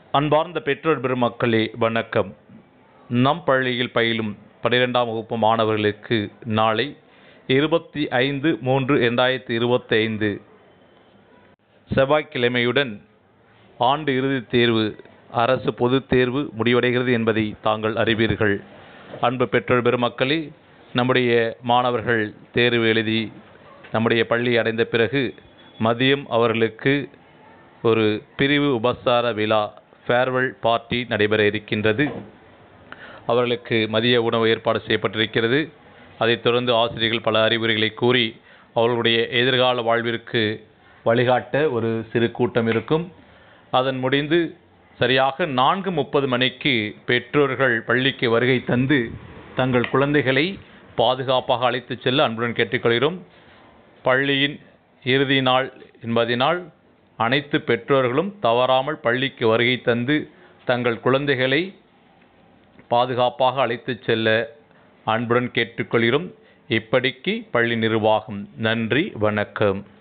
அன்பார்ந்த பெற்றோர் பெருமக்களே வணக்கம் நம் பள்ளியில் பயிலும் பன்னிரெண்டாம் வகுப்பு மாணவர்களுக்கு நாளை இருபத்தி ஐந்து மூன்று ரெண்டாயிரத்தி இருபத்தைந்து செவ்வாய்க்கிழமையுடன் ஆண்டு இறுதித் தேர்வு அரசு பொதுத் தேர்வு முடிவடைகிறது என்பதை தாங்கள் அறிவீர்கள் அன்பு பெற்றோர் பெருமக்களே நம்முடைய மாணவர்கள் தேர்வு எழுதி நம்முடைய பள்ளி அடைந்த பிறகு மதியம் அவர்களுக்கு ஒரு பிரிவு உபசார விழா ஃபேர்வெல் பார்ட்டி நடைபெற இருக்கின்றது அவர்களுக்கு மதிய உணவு ஏற்பாடு செய்யப்பட்டிருக்கிறது அதைத் தொடர்ந்து ஆசிரியர்கள் பல அறிவுரைகளை கூறி அவர்களுடைய எதிர்கால வாழ்விற்கு வழிகாட்ட ஒரு சிறு கூட்டம் இருக்கும் அதன் முடிந்து சரியாக நான்கு முப்பது மணிக்கு பெற்றோர்கள் பள்ளிக்கு வருகை தந்து தங்கள் குழந்தைகளை பாதுகாப்பாக அழைத்துச் செல்ல அன்புடன் கேட்டுக்கொள்கிறோம் பள்ளியின் இறுதி நாள் என்பதினால் அனைத்து பெற்றோர்களும் தவறாமல் பள்ளிக்கு வருகை தந்து தங்கள் குழந்தைகளை பாதுகாப்பாக அழைத்துச் செல்ல அன்புடன் கேட்டுக்கொள்கிறோம் இப்படிக்கு பள்ளி நிர்வாகம் நன்றி வணக்கம்